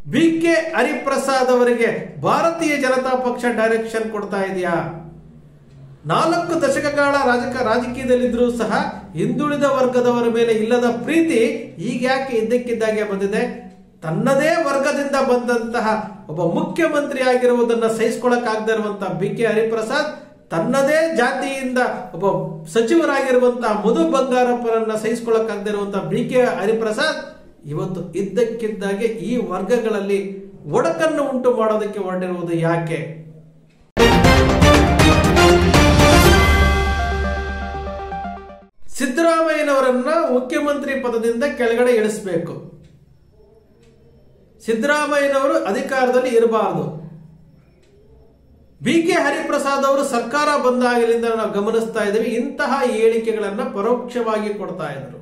B K Hariprasad ಅವರಿಗೆ ಭಾರತೀಯ ಜನತಾ ಪಕ್ಷ ಡೈರೆಕ್ಷನ್ ಕೊಡ್ತಾ ಇದೆಯಾ ನಾಲ್ಕು ದಶಕಗಳ ರಾಜಕ ರಾಜಕೀಯದಲ್ಲಿದ್ದರೂ ಸಹ ಹಿಂದುಳಿದ ವರ್ಗದವರ ಮೇಲೆ ಇಲ್ಲದ ಪ್ರೀತಿ ಈಗ ಯಾಕೆ ಇದ್ದಕ್ಕಿದ್ದಾಗೆ ಬಂದಿದೆ ತನ್ನದೇ ವರ್ಗದಿಂದ ಬಂದಂತಹ ಒಬ್ಬ ಮುಖ್ಯಮಂತ್ರಿ ಆಗಿರುವುದನ್ನ ಸಹಿಸಿಕೊಳ್ಳಕ್ಕಾಗದೇ ಇರುವಂತಹ ಬಿ ಕೆ ಹರಿಪ್ರಸಾದ್ ತನ್ನದೇ ಜಾತಿಯಿಂದ ಒಬ್ಬ ಸಚಿವರಾಗಿರುವಂತಹ ಮಧು ಬಂಗಾರಪ್ಪರನ್ನ ಸಹಿಸಿಕೊಳ್ಳಕ್ಕಾಗದೇ ಇರುವಂತಹ ಬಿ ಕೆ ಹರಿಪ್ರಸಾದ್ ಇವತ್ತು ಇದ್ದಕ್ಕಿದ್ದಾಗೆ ಈ ವರ್ಗಗಳಲ್ಲಿ ಒಡಕನ್ನು ಉಂಟು ಮಾಡೋದಕ್ಕೆ ಹೊರಟಿರುವುದು ಯಾಕೆ ಸಿದ್ದರಾಮಯ್ಯನವರನ್ನ ಮುಖ್ಯಮಂತ್ರಿ ಪದದಿಂದ ಕೆಳಗಡೆ ಇಳಿಸಬೇಕು ಸಿದ್ದರಾಮಯ್ಯನವರು ಅಧಿಕಾರದಲ್ಲಿ ಇರಬಾರದು ಬಿ ಕೆ ಹರಿಪ್ರಸಾದ್ ಅವರು ಸರ್ಕಾರ ಬಂದಾಗಲಿಂದ ನಾವು ಗಮನಿಸ್ತಾ ಇದ್ದೀವಿ ಇಂತಹ ಹೇಳಿಕೆಗಳನ್ನ ಪರೋಕ್ಷವಾಗಿ ಕೊಡ್ತಾ ಇದ್ರು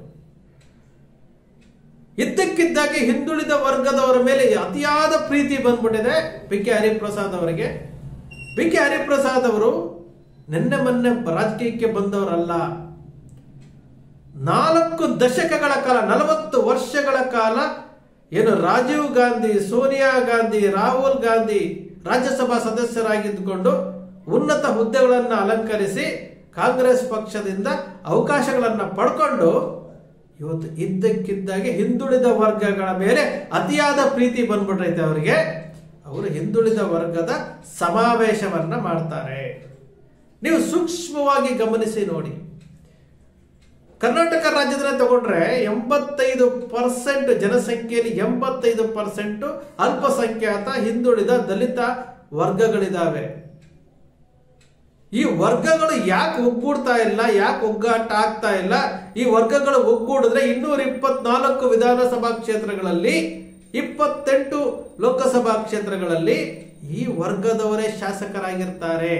ಇದ್ದಕ್ಕಿದ್ದಾಗೆ ಹಿಂದುಳಿದ ವರ್ಗದವರ ಮೇಲೆ ಅತಿಯಾದ ಪ್ರೀತಿ ಬಂದ್ಬಿಟ್ಟಿದೆ ಬಿ ಕೆ ಹರಿಪ್ರಸಾದ್ ಅವರಿಗೆ ಬಿ ಕೆ ಹರಿಪ್ರಸಾದ್ ಅವರು ನಿನ್ನೆ ಮೊನ್ನೆ ರಾಜಕೀಯಕ್ಕೆ ಬಂದವರಲ್ಲ ನಾಲ್ಕು ದಶಕಗಳ ಕಾಲ ನಲವತ್ತು ವರ್ಷಗಳ ಕಾಲ ಏನು ರಾಜೀವ್ ಗಾಂಧಿ ಸೋನಿಯಾ ಗಾಂಧಿ ರಾಹುಲ್ ಗಾಂಧಿ ರಾಜ್ಯಸಭಾ ಸದಸ್ಯರಾಗಿದ್ದುಕೊಂಡು ಉನ್ನತ ಹುದ್ದೆಗಳನ್ನು ಅಲಂಕರಿಸಿ ಕಾಂಗ್ರೆಸ್ ಪಕ್ಷದಿಂದ ಅವಕಾಶಗಳನ್ನು ಪಡ್ಕೊಂಡು ಇವತ್ತು ಇದ್ದಕ್ಕಿದ್ದಾಗೆ ಹಿಂದುಳಿದ ವರ್ಗಗಳ ಮೇಲೆ ಅತಿಯಾದ ಪ್ರೀತಿ ಬಂದ್ಬಿಟ್ರೈತೆ ಅವರಿಗೆ ಅವರು ಹಿಂದುಳಿದ ವರ್ಗದ ಸಮಾವೇಶವನ್ನ ಮಾಡ್ತಾರೆ ನೀವು ಸೂಕ್ಷ್ಮವಾಗಿ ಗಮನಿಸಿ ನೋಡಿ ಕರ್ನಾಟಕ ರಾಜ್ಯದಲ್ಲಿ ತಗೊಂಡ್ರೆ ಎಂಬತ್ತೈದು ಪರ್ಸೆಂಟ್ ಜನಸಂಖ್ಯೆಯಲ್ಲಿ ಎಂಬತ್ತೈದು ಪರ್ಸೆಂಟ್ ಅಲ್ಪಸಂಖ್ಯಾತ ಹಿಂದುಳಿದ ದಲಿತ ವರ್ಗಗಳಿದಾವೆ ಈ ವರ್ಗಗಳು ಯಾಕೆ ಒಗ್ಗೂಡ್ತಾ ಇಲ್ಲ ಯಾಕೆ ಒಗ್ಗಾಟ ಆಗ್ತಾ ಇಲ್ಲ ಈ ವರ್ಗಗಳು ಒಗ್ಗೂಡಿದ್ರೆ ಇನ್ನೂರ ಇಪ್ಪತ್ನಾಲ್ಕು ವಿಧಾನಸಭಾ ಕ್ಷೇತ್ರಗಳಲ್ಲಿ ಇಪ್ಪತ್ತೆಂಟು ಲೋಕಸಭಾ ಕ್ಷೇತ್ರಗಳಲ್ಲಿ ಈ ವರ್ಗದವರೇ ಶಾಸಕರಾಗಿರ್ತಾರೆ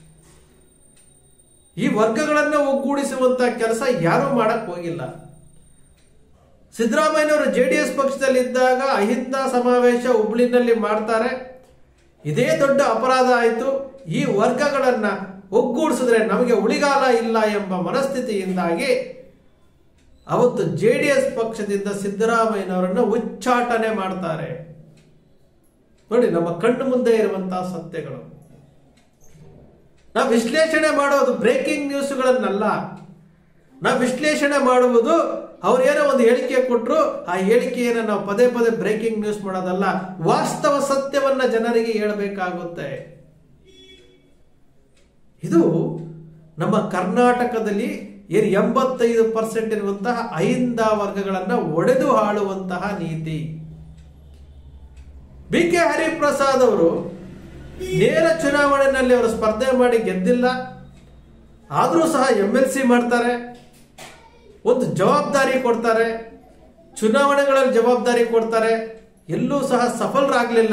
ಈ ವರ್ಗಗಳನ್ನು ಒಗ್ಗೂಡಿಸುವಂತ ಕೆಲಸ ಯಾರೂ ಮಾಡಕ್ ಹೋಗಿಲ್ಲ ಸಿದ್ದರಾಮಯ್ಯನವರು ಜೆ ಡಿ ಎಸ್ ಪಕ್ಷದಲ್ಲಿದ್ದಾಗ ಅಹಿಂದ ಸಮಾವೇಶ ಹುಬ್ಳಿನಲ್ಲಿ ಮಾಡ್ತಾರೆ ಇದೇ ದೊಡ್ಡ ಅಪರಾಧ ಆಯಿತು ಈ ವರ್ಗಗಳನ್ನ ಒಗ್ಗೂಡಿಸಿದ್ರೆ ನಮಗೆ ಉಳಿಗಾಲ ಇಲ್ಲ ಎಂಬ ಮನಸ್ಥಿತಿಯಿಂದಾಗಿ ಅವತ್ತು ಜೆ ಡಿ ಎಸ್ ಪಕ್ಷದಿಂದ ಸಿದ್ದರಾಮಯ್ಯನವರನ್ನು ಉಚ್ಚಾಟನೆ ಮಾಡ್ತಾರೆ ನೋಡಿ ನಮ್ಮ ಕಣ್ಣು ಮುಂದೆ ಇರುವಂತಹ ಸತ್ಯಗಳು ನಾವು ವಿಶ್ಲೇಷಣೆ ಮಾಡೋದು ಬ್ರೇಕಿಂಗ್ ನ್ಯೂಸ್ಗಳನ್ನಲ್ಲ ನಾವು ವಿಶ್ಲೇಷಣೆ ಮಾಡುವುದು ಅವ್ರು ಏನೋ ಒಂದು ಹೇಳಿಕೆ ಕೊಟ್ಟರು ಆ ಹೇಳಿಕೆಯನ್ನು ನಾವು ಪದೇ ಪದೇ ಬ್ರೇಕಿಂಗ್ ನ್ಯೂಸ್ ಮಾಡೋದಲ್ಲ ವಾಸ್ತವ ಸತ್ಯವನ್ನ ಜನರಿಗೆ ಹೇಳಬೇಕಾಗುತ್ತೆ ಇದು ನಮ್ಮ ಕರ್ನಾಟಕದಲ್ಲಿ ಏನು ಎಂಬತ್ತೈದು ಪರ್ಸೆಂಟ್ ಇರುವಂತಹ ಅಹಿಂದ ವರ್ಗಗಳನ್ನ ಒಡೆದು ಆಳುವಂತಹ ನೀತಿ ಬಿ ಕೆ ಹರಿಪ್ರಸಾದ್ ಅವರು ನೇರ ಚುನಾವಣೆಯಲ್ಲಿ ಅವರು ಸ್ಪರ್ಧೆ ಮಾಡಿ ಗೆದ್ದಿಲ್ಲ ಆದರೂ ಸಹ ಎಂ ಎಲ್ ಸಿ ಮಾಡ್ತಾರೆ ಒಂದು ಜವಾಬ್ದಾರಿ ಕೊಡ್ತಾರೆ ಚುನಾವಣೆಗಳಲ್ಲಿ ಜವಾಬ್ದಾರಿ ಕೊಡ್ತಾರೆ ಎಲ್ಲೂ ಸಹ ಸಫಲರಾಗಲಿಲ್ಲ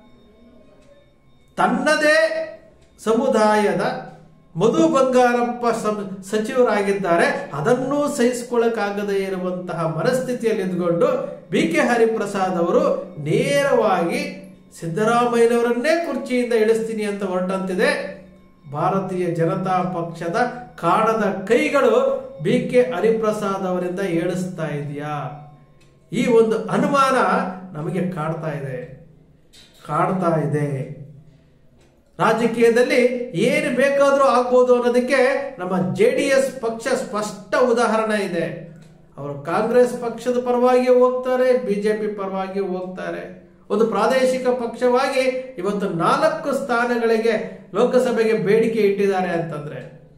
ತನ್ನದೇ ಸಮುದಾಯದ ಮಧು ಬಂಗಾರಪ್ಪ ಸಚಿವರಾಗಿದ್ದಾರೆ ಅದನ್ನೂ ಸಹಿಸಿಕೊಳ್ಳಕ್ಕಾಗದೇ ಇರುವಂತಹ ಮನಸ್ಥಿತಿಯಲ್ಲಿ ಇದ್ಕೊಂಡು ಬಿ ಕೆ ಹರಿಪ್ರಸಾದ್ ಅವರು ನೇರವಾಗಿ ಸಿದ್ದರಾಮಯ್ಯನವರನ್ನೇ ಕುರ್ಚಿಯಿಂದ ಇಳಿಸ್ತೀನಿ ಅಂತ ಹೊರಟಂತಿದೆ ಭಾರತೀಯ ಜನತಾ ಪಕ್ಷದ ಕಾಣದ ಕೈಗಳು ಬಿ ಕೆ ಹರಿಪ್ರಸಾದ್ ಅವರಿಂದ ಏಳಿಸ್ತಾ ಇದೆಯಾ ಈ ಒಂದು ಅನುಮಾನ ನಮಗೆ ಕಾಡ್ತಾ ಇದೆ ಕಾಡ್ತಾ ಇದೆ ರಾಜಕೀಯದಲ್ಲಿ ಏನು ಬೇಕಾದರೂ ಆಗ್ಬೋದು ಅನ್ನೋದಕ್ಕೆ ನಮ್ಮ ಜೆ ಡಿ ಎಸ್ ಪಕ್ಷ ಸ್ಪಷ್ಟ ಉದಾಹರಣೆ ಇದೆ ಅವರು ಕಾಂಗ್ರೆಸ್ ಪಕ್ಷದ ಪರವಾಗಿ ಹೋಗ್ತಾರೆ ಬಿಜೆಪಿ ಪರವಾಗಿ ಹೋಗ್ತಾರೆ ಒಂದು ಪ್ರಾದೇಶಿಕ ಪಕ್ಷವಾಗಿ ಇವತ್ತು ನಾಲ್ಕು ಸ್ಥಾನಗಳಿಗೆ ಲೋಕಸಭೆಗೆ ಬೇಡಿಕೆ ಇಟ್ಟಿದ್ದಾರೆ ಅಂತಂದ್ರೆ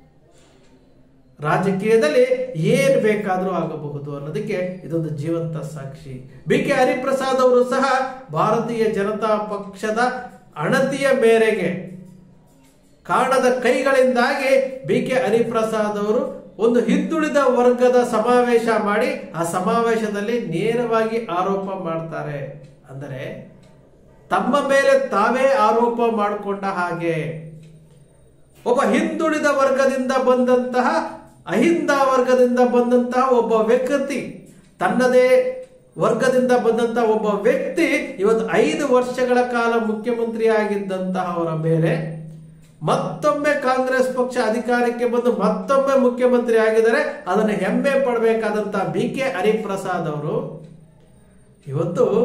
ರಾಜಕೀಯದಲ್ಲಿ ಏನ್ ಬೇಕಾದರೂ ಆಗಬಹುದು ಅನ್ನೋದಕ್ಕೆ ಇದೊಂದು ಜೀವಂತ ಸಾಕ್ಷಿ ಬಿ ಕೆ ಹರಿಪ್ರಸಾದ್ ಅವರು ಸಹ ಭಾರತೀಯ ಜನತಾ ಪಕ್ಷದ ಅಣತಿಯ ಮೇರೆಗೆ ಕಾರಣದ ಕೈಗಳಿಂದಾಗಿ ಬಿ ಕೆ ಹರಿಪ್ರಸಾದ್ ಅವರು ಒಂದು ಹಿಂದುಳಿದ ವರ್ಗದ ಸಮಾವೇಶ ಮಾಡಿ ಆ ಸಮಾವೇಶದಲ್ಲಿ ನೇರವಾಗಿ ಆರೋಪ ಮಾಡ್ತಾರೆ ಅಂದರೆ ತಮ್ಮ ಮೇಲೆ ತಾವೇ ಆರೋಪ ಮಾಡಿಕೊಂಡ ಹಾಗೆ ಒಬ್ಬ ಹಿಂದುಳಿದ ವರ್ಗದಿಂದ ಬಂದಂತಹ ಅಹಿಂದ ವರ್ಗದಿಂದ ಬಂದಂತಹ ಒಬ್ಬ ವ್ಯಕ್ತಿ ತನ್ನದೇ ವರ್ಗದಿಂದ ಬಂದಂತಹ ಒಬ್ಬ ವ್ಯಕ್ತಿ ಇವತ್ತು ಐದು ವರ್ಷಗಳ ಕಾಲ ಮುಖ್ಯಮಂತ್ರಿ ಆಗಿದ್ದಂತಹ ಅವರ ಮೇಲೆ ಮತ್ತೊಮ್ಮೆ ಕಾಂಗ್ರೆಸ್ ಪಕ್ಷ ಅಧಿಕಾರಕ್ಕೆ ಬಂದು ಮತ್ತೊಮ್ಮೆ ಮುಖ್ಯಮಂತ್ರಿ ಆಗಿದ್ದಾರೆ ಅದನ್ನು ಹೆಮ್ಮೆ ಪಡಬೇಕಾದಂತಹ ಬಿ ಕೆ ಹರಿಪ್ರಸಾದ್ ಅವರು ಇವತ್ತು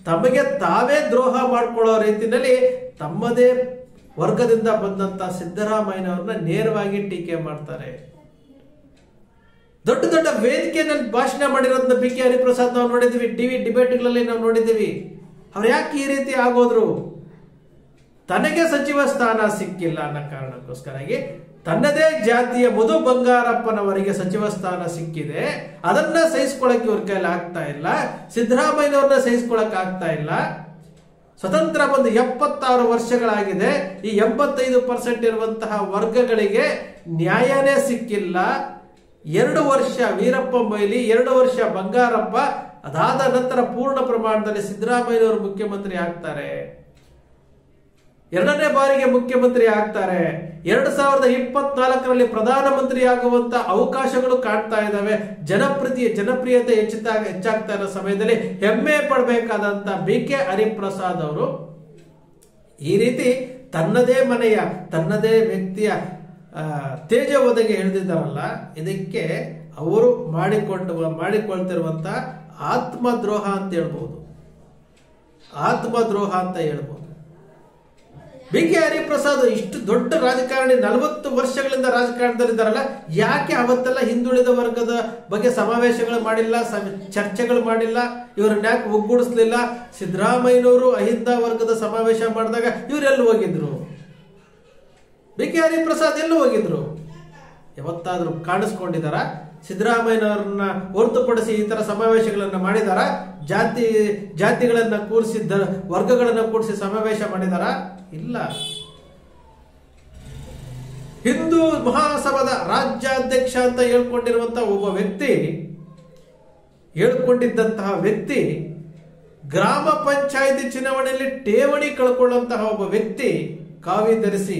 ತಮಗೆ ತಾವೇ ದ್ರೋಹ ಮಾಡ್ಕೊಳ್ಳೋ ರೀತಿಯಲ್ಲಿ ತಮ್ಮದೇ ವರ್ಗದಿಂದ ಬಂದಂತ ಸಿದ್ದರಾಮಯ್ಯನವ್ರನ್ನ ನೇರವಾಗಿ ಟೀಕೆ ಮಾಡ್ತಾರೆ ದೊಡ್ಡ ದೊಡ್ಡ ವೇದಿಕೆಯಲ್ಲಿ ಭಾಷಣ ಮಾಡಿರೋದನ್ನ ಬಿ ಕೆ ಹರಿಪ್ರಸಾದ್ ನಾವು ನೋಡಿದೀವಿ ಟಿವಿ ಡಿಬೇಟ್ಗಳಲ್ಲಿ ನಾವು ನೋಡಿದೀವಿ ಅವ್ರು ಯಾಕೆ ಈ ರೀತಿ ಆಗೋದ್ರು ತನಗೆ ಸಚಿವ ಸ್ಥಾನ ಸಿಕ್ಕಿಲ್ಲ ಅನ್ನೋ ಕಾರಣಕ್ಕೋಸ್ಕರಾಗಿ ತನ್ನದೇ ಜಾತಿಯ ಮಧು ಬಂಗಾರಪ್ಪನವರಿಗೆ ಸಚಿವ ಸ್ಥಾನ ಸಿಕ್ಕಿದೆ ಅದನ್ನ ಸಹಿಸ್ಕೊಳಕ್ ಇವ್ರ ಕೈಲಿ ಆಗ್ತಾ ಇಲ್ಲ ಸಿದ್ದರಾಮಯ್ಯನವ್ರನ್ನ ಸಹಿಸ್ಕೊಳಕ್ ಆಗ್ತಾ ಇಲ್ಲ ಸ್ವತಂತ್ರ ಬಂದು ಎಪ್ಪತ್ತಾರು ವರ್ಷಗಳಾಗಿದೆ ಈ ಎಂಬತ್ತೈದು ಪರ್ಸೆಂಟ್ ಇರುವಂತಹ ವರ್ಗಗಳಿಗೆ ನ್ಯಾಯನೇ ಸಿಕ್ಕಿಲ್ಲ ಎರಡು ವರ್ಷ ವೀರಪ್ಪ ಮೊಯ್ಲಿ ಎರಡು ವರ್ಷ ಬಂಗಾರಪ್ಪ ಅದಾದ ನಂತರ ಪೂರ್ಣ ಪ್ರಮಾಣದಲ್ಲಿ ಸಿದ್ದರಾಮಯ್ಯನವರು ಮುಖ್ಯಮಂತ್ರಿ ಆಗ್ತಾರೆ ಎರಡನೇ ಬಾರಿಗೆ ಮುಖ್ಯಮಂತ್ರಿ ಆಗ್ತಾರೆ ಎರಡು ಸಾವಿರದ ಇಪ್ಪತ್ನಾಲ್ಕರಲ್ಲಿ ಪ್ರಧಾನಮಂತ್ರಿ ಆಗುವಂತ ಅವಕಾಶಗಳು ಕಾಣ್ತಾ ಇದ್ದಾವೆ ಜನಪ್ರಿಯ ಜನಪ್ರಿಯತೆ ಹೆಚ್ಚುತ್ತಾ ಹೆಚ್ಚಾಗ್ತಾ ಇರೋ ಸಮಯದಲ್ಲಿ ಹೆಮ್ಮೆ ಪಡಬೇಕಾದಂತ ಬಿ ಕೆ ಹರಿಪ್ರಸಾದ್ ಅವರು ಈ ರೀತಿ ತನ್ನದೇ ಮನೆಯ ತನ್ನದೇ ವ್ಯಕ್ತಿಯ ಆ, ತೇಜ ಒದಗಿ ಹಿಡಿದಿದ್ದಾರಲ್ಲ ಇದಕ್ಕೆ ಅವರು ಮಾಡಿಕೊಂಡು ಮಾಡಿಕೊಳ್ತಿರುವಂತ ಆತ್ಮದ್ರೋಹ ಅಂತ ಹೇಳ್ಬೋದು ಆತ್ಮದ್ರೋಹ ಅಂತ ಹೇಳ್ಬೋದು ಬಿ ಕೆ ಹರಿಪ್ರಸಾದ್ ಇಷ್ಟು ದೊಡ್ಡ ರಾಜಕಾರಣಿ ನಲವತ್ತು ವರ್ಷಗಳಿಂದ ರಾಜಕಾರಣದಲ್ಲಿದ್ದಾರಲ್ಲ ಯಾಕೆ ಅವತ್ತೆಲ್ಲ ಹಿಂದುಳಿದ ವರ್ಗದ ಬಗ್ಗೆ ಸಮಾವೇಶಗಳು ಮಾಡಿಲ್ಲ ಸಮ- ಚರ್ಚೆಗಳು ಮಾಡಿಲ್ಲ ಇವರನ್ನ ಯಾಕೆ ಒಗ್ಗೂಡಿಸ್ಲಿಲ್ಲ ಸಿದ್ದರಾಮಯ್ಯನವರು ಅಹಿಂದ ವರ್ಗದ ಸಮಾವೇಶ ಮಾಡಿದಾಗ ಇವರೆಲ್ಲ ಹೋಗಿದ್ರು ಬಿ ಕೆ ಹರಿಪ್ರಸಾದ್ ಎಲ್ಲೂ ಹೋಗಿದ್ರು ಯಾವತ್ತಾದ್ರೂ ಕಾಣಿಸ್ಕೊಂಡಿದಾರ ಸಿದ್ದರಾಮಯ್ಯನವ್ರನ್ನ ಹೊರತುಪಡಿಸಿ ಈ ತರ ಸಮಾವೇಶಗಳನ್ನ ಮಾಡಿದಾರ ಜಾತಿ ಜಾತಿಗಳನ್ನ ಕೂರಿಸಿ ದ- ವರ್ಗಗಳನ್ನ ಕೂಡಿಸಿ ಸಮಾವೇಶ ಮಾಡಿದಾರ ಇಲ್ಲ ಹಿಂದೂ ಮಹಾಸಭಾದ ರಾಜ್ಯಾಧ್ಯಕ್ಷ ಅಂತ ಹೇಳ್ಕೊಂಡಿರುವಂತಹ ಒಬ್ಬ ವ್ಯಕ್ತಿ ಹೇಳ್ಕೊಂಡಿದ್ದಂತಹ ವ್ಯಕ್ತಿ ಗ್ರಾಮ ಪಂಚಾಯಿತಿ ಚುನಾವಣೆಯಲ್ಲಿ ಠೇವಣಿ ಕಳ್ಕೊಳ್ಳುವಂತಹ ಒಬ್ಬ ವ್ಯಕ್ತಿ ಕಾವಿ ಧರಿಸಿ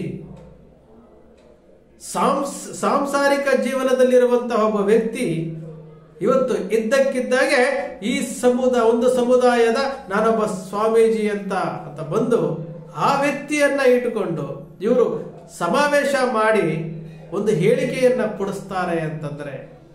ಸಾಂಸ್ ಸಾಂಸಾರಿಕ ಜೀವನದಲ್ಲಿರುವಂತಹ ಒಬ್ಬ ವ್ಯಕ್ತಿ ಇವತ್ತು ಇದ್ದಕ್ಕಿದ್ದಾಗೆ ಈ ಸಮುದಾಯ ಒಂದು ಸಮುದಾಯದ ನಾನೊಬ್ಬ ಸ್ವಾಮೀಜಿ ಅಂತ ಅಂತ ಬಂದು ಆ ವ್ಯಕ್ತಿಯನ್ನ ಇಟ್ಟುಕೊಂಡು ಇವರು ಸಮಾವೇಶ ಮಾಡಿ ಒಂದು ಹೇಳಿಕೆಯನ್ನ ಕೊಡಿಸ್ತಾರೆ ಅಂತಂದ್ರೆ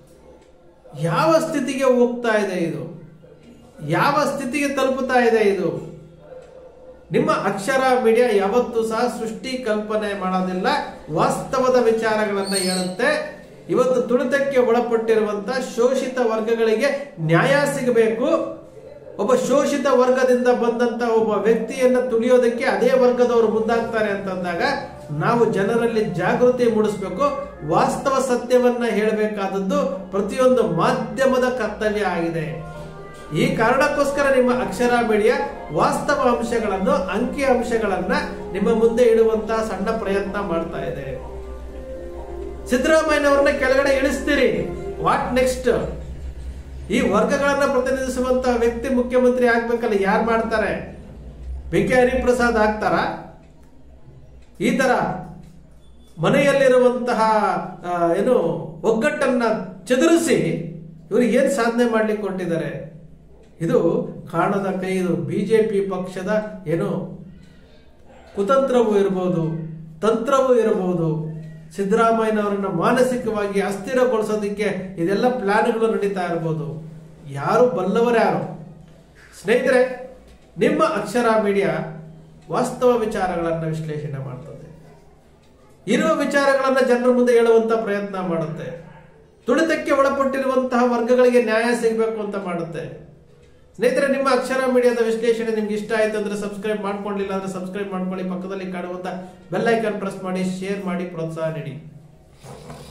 ಯಾವ ಸ್ಥಿತಿಗೆ ಹೋಗ್ತಾ ಇದೆ ಇದು ಯಾವ ಸ್ಥಿತಿಗೆ ತಲುಪುತ್ತಾ ಇದೆ ಇದು ನಿಮ್ಮ ಅಕ್ಷರ ಮೀಡಿಯಾ ಯಾವತ್ತೂ ಸಹ ಸೃಷ್ಟಿ ಕಲ್ಪನೆ ಮಾಡೋದಿಲ್ಲ ವಾಸ್ತವದ ವಿಚಾರಗಳನ್ನ ಹೇಳುತ್ತೆ ಇವತ್ತು ತುಳಿತಕ್ಕೆ ಒಳಪಟ್ಟಿರುವಂತ ಶೋಷಿತ ವರ್ಗಗಳಿಗೆ ನ್ಯಾಯ ಸಿಗಬೇಕು ಒಬ್ಬ ಶೋಷಿತ ವರ್ಗದಿಂದ ಬಂದಂತ ಒಬ್ಬ ವ್ಯಕ್ತಿಯನ್ನ ತುಳಿಯೋದಕ್ಕೆ ಅದೇ ವರ್ಗದವರು ಮುಂದಾಗ್ತಾರೆ ಅಂತಂದಾಗ ನಾವು ಜನರಲ್ಲಿ ಜಾಗೃತಿ ಮೂಡಿಸಬೇಕು ವಾಸ್ತವ ಸತ್ಯವನ್ನ ಹೇಳಬೇಕಾದದ್ದು ಪ್ರತಿಯೊಂದು ಮಾಧ್ಯಮದ ಕರ್ತವ್ಯ ಆಗಿದೆ ಈ ಕಾರಣಕ್ಕೋಸ್ಕರ ನಿಮ್ಮ ಅಕ್ಷರ ಮೀಡಿಯಾ ವಾಸ್ತವ ಅಂಶಗಳನ್ನು ಅಂಕಿ ಅಂಶಗಳನ್ನ ನಿಮ್ಮ ಮುಂದೆ ಇಡುವಂತಹ ಸಣ್ಣ ಪ್ರಯತ್ನ ಮಾಡ್ತಾ ಇದೆ ಸಿದ್ದರಾಮಯ್ಯನವ್ರನ್ನ ಕೆಳಗಡೆ ಇಳಿಸ್ತೀರಿ ವಾಟ್ ನೆಕ್ಸ್ಟ್ ಈ ವರ್ಗಗಳನ್ನ ಪ್ರತಿನಿಧಿಸುವಂತ ವ್ಯಕ್ತಿ ಮುಖ್ಯಮಂತ್ರಿ ಆಗ್ಬೇಕಲ್ಲ ಯಾರು ಮಾಡ್ತಾರೆ ಬಿ ಕೆ ಹರಿಪ್ರಸಾದ್ ಆಗ್ತಾರ ಈ ತರ ಮನೆಯಲ್ಲಿರುವಂತಹ ಆ, ಏನು ಒಗ್ಗಟ್ಟನ್ನ ಚದುರಿಸಿ ಇವರು ಏನ್ ಸಾಧನೆ ಮಾಡ್ಲಿಕ್ಕೆ ಕೊಟ್ಟಿದ್ದಾರೆ ಇದು ಕಾಣದ ಕೈ ಇದು ಬಿಜೆಪಿ ಪಕ್ಷದ ಏನು ಕುತಂತ್ರವೂ ಇರಬಹುದು ತಂತ್ರವೂ ಇರಬಹುದು ಸಿದ್ದರಾಮಯ್ಯನವರನ್ನ ಮಾನಸಿಕವಾಗಿ ಅಸ್ಥಿರಗೊಳಿಸೋದಕ್ಕೆ ಇದೆಲ್ಲ ಪ್ಲಾನ್ಗಳು ನಡೀತಾ ಇರಬಹುದು ಯಾರು ಬಲ್ಲವರ್ಯಾರು ಸ್ನೇಹಿತರೆ ನಿಮ್ಮ ಅಕ್ಷರ ಮೀಡಿಯಾ ವಾಸ್ತವ ವಿಚಾರಗಳನ್ನು ವಿಶ್ಲೇಷಣೆ ಮಾಡ್ತದೆ ಇರುವ ವಿಚಾರಗಳನ್ನ ಜನರ ಮುಂದೆ ಹೇಳುವಂತ ಪ್ರಯತ್ನ ಮಾಡುತ್ತೆ ತುಳಿತಕ್ಕೆ ಒಳಪಟ್ಟಿರುವಂತಹ ವರ್ಗಗಳಿಗೆ ನ್ಯಾಯ ಸಿಗಬೇಕು ಅಂತ ಮಾಡುತ್ತೆ ಸ್ನೇಹಿತರೆ ನಿಮ್ಮ ಅಕ್ಷರ ಮೀಡಿಯಾದ ವಿಶ್ಲೇಷಣೆ ನಿಮ್ಗೆ ಇಷ್ಟ ಆಯ್ತು ಅಂದ್ರೆ ಸಬ್ಸ್ಕ್ರೈಬ್ ಮಾಡ್ಕೊಂಡಿಲ್ಲ ಅಂದ್ರೆ ಸಬ್ಸ್ಕ್ರೈಬ್ ಮಾಡ್ಕೊಳ್ಳಿ ಪಕ್ಕದಲ್ಲಿ ಕಾಣುವಂತ ಬೆಲ್ ಐಕಾನ್ ಪ್ರೆಸ್ ಮಾಡಿ ಶೇರ್ ಮಾಡಿ ಪ್ರೋತ್ಸಾಹ ನೀಡಿ